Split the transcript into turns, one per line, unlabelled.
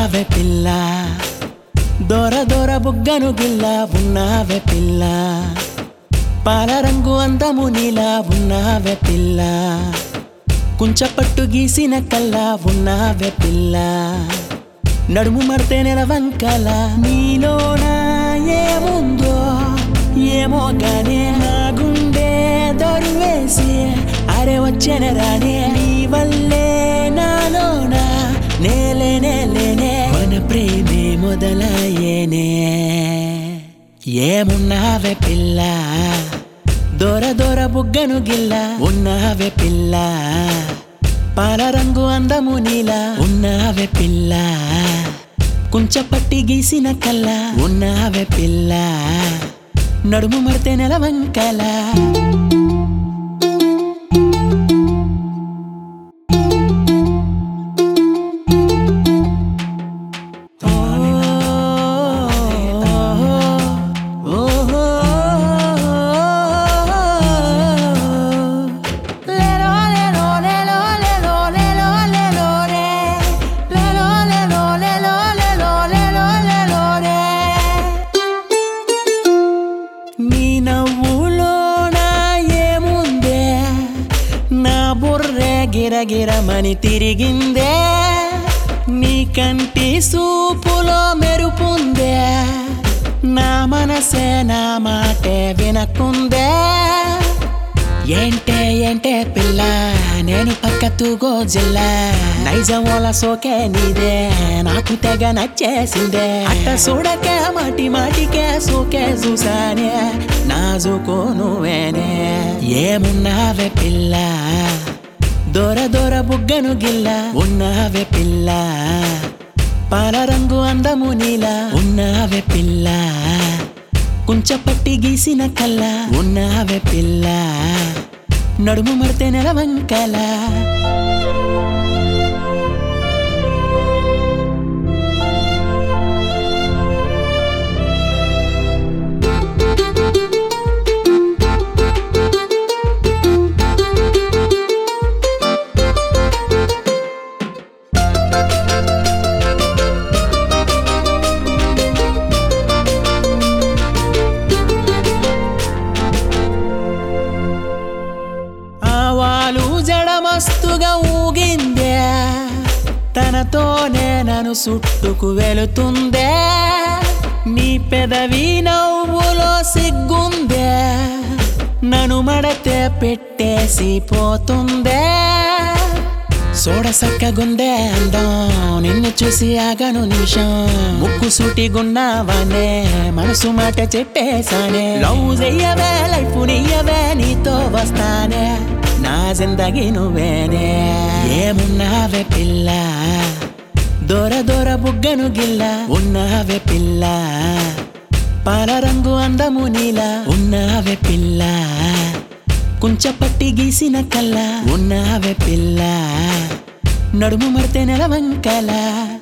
ఉన్నావే పిల్ల దొర దొర బుగ్గను గిల్ల ఉన్నావే పిల్ల పాల రంగు అందము నీలా ఉన్నావే పిల్ల కుంచపట్టు గీసిన కల్లా ఉన్నావే పిల్ల నడుము మడితే నెల వంకల నీలోనా ఏముందో ఏమో గానే నా గుండె దొరివేసి అరే వచ్చేనే రానే నీ వల్లే నాలోనా నేలే నేలేనే మన ప్రేమే మొదలయ్యేనే ఏమున్నావే పిల్ల దొర దొర బుగ్గను గిల్ల ఉన్నావే పిల్ల పాల రంగు అందము నీలా ఉన్నావే పిల్ల కుంచపట్టి గీసిన కల్లా ఉన్నావే పిల్ల నడుము మడితే నెల వంకల నీ నవ్వులోన ఏముందే నా బుర్రె గిరగిరమని తిరిగిందే నీ కంటి సూపులో మెరుపుందే నా మనసే నా మాటే వినకుందే ఏంటే ఏంటే పిల్ల నేను పక్క తూగో జిల్లా నైజమోల సోకే నీదే నాకు తెగ నచ్చేసిందే అట్ట చూడకే మాటి మాటికే సోకే చూసానే నాజుకో నువ్వేనే ఏమున్నావే పిల్ల దొర దొర బుగ్గను గిల్ల ఉన్నావే పిల్ల పాల రంగు అందము నీలా ఉన్నావే పిల్ల కుంచపట్టి గీసిన కల్లా ఉన్నావే పిల్ల నడుము మడితే నెల వంకల ఆవాలు జడమస్తుగా ఊగిందే తనతోనే నన్ను చుట్టుకు వెళుతుందే నీ పెదవి నవ్వులో సిగ్గుందే నన్ను మడతే పెట్టేసి పోతుందే సోడసక్కగుందే అందం నిన్ను చూసి ఆగను నిమిషం ముక్కు సూటిగున్నావానే మనసు మాట చెప్పేశానే లవ్ చెయ్యవే లైఫ్ నియ్యవే నీతో వస్తానే నా జిందగీ నువ్వేనే ఏమున్నావే పిల్ల దొర దొర బుగ్గను గిల్ల ఉన్నావే పిల్ల పాల రంగు అందము నీలా ఉన్నావే పిల్ల కుంచపట్టి గీసిన కల్లా ఉన్నావే పిల్ల నడుము మడితే నెల వంకల